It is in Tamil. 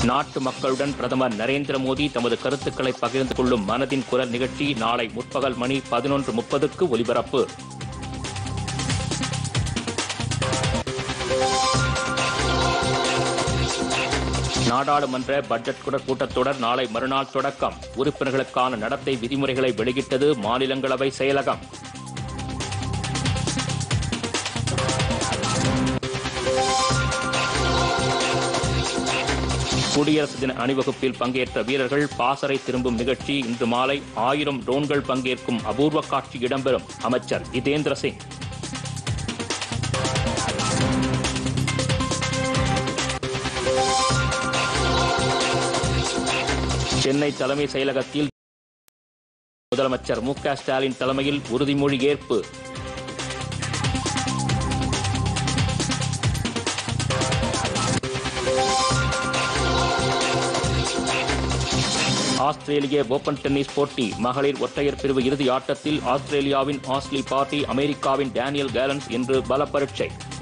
நாட்டு மக்களுடன் பிரதமர் நரேந்திர மோடி தமது கருத்துக்களை பகிர்ந்து கொள்ளும் மனதின் குரல் நிகழ்ச்சி நாளை முற்பகல் மணி பதினொன்று முப்பதுக்கு ஒலிபரப்பு நாடாளுமன்ற பட்ஜெட் குட- கூட்டத்தொடர் நாளை மறுநாள் தொடக்கம் உறுப்பினர்களுக்கான நடத்தை விதிமுறைகளை வெளியிட்டது மாநிலங்களவை செயலகம் குடியரசு தின அணிவகுப்பில் பங்கேற்ற வீரர்கள் பாசறை திரும்பும் நிகழ்ச்சி இன்று மாலை ஆயிரம் ட்ரோன்கள் பங்கேற்கும் அபூர்வ காட்சி இடம்பெறும் அமைச்சர் ஜிதேந்திர சிங் சென்னை தலைமை செயலகத்தில் முதலமைச்சர் மு க ஸ்டாலின் தலைமையில் உறுதிமொழி ஏற்பு ஆஸ்திரேலிய ஓபன் டென்னிஸ் போட்டி மகளிர் ஒற்றையர் பிரிவு இறுதி ஆட்டத்தில் ஆஸ்திரேலியாவின் ஆஸ்லி பார்ட்டி அமெரிக்காவின் டேனியல் கேலன்ஸ் இன்று பல பரீட்சை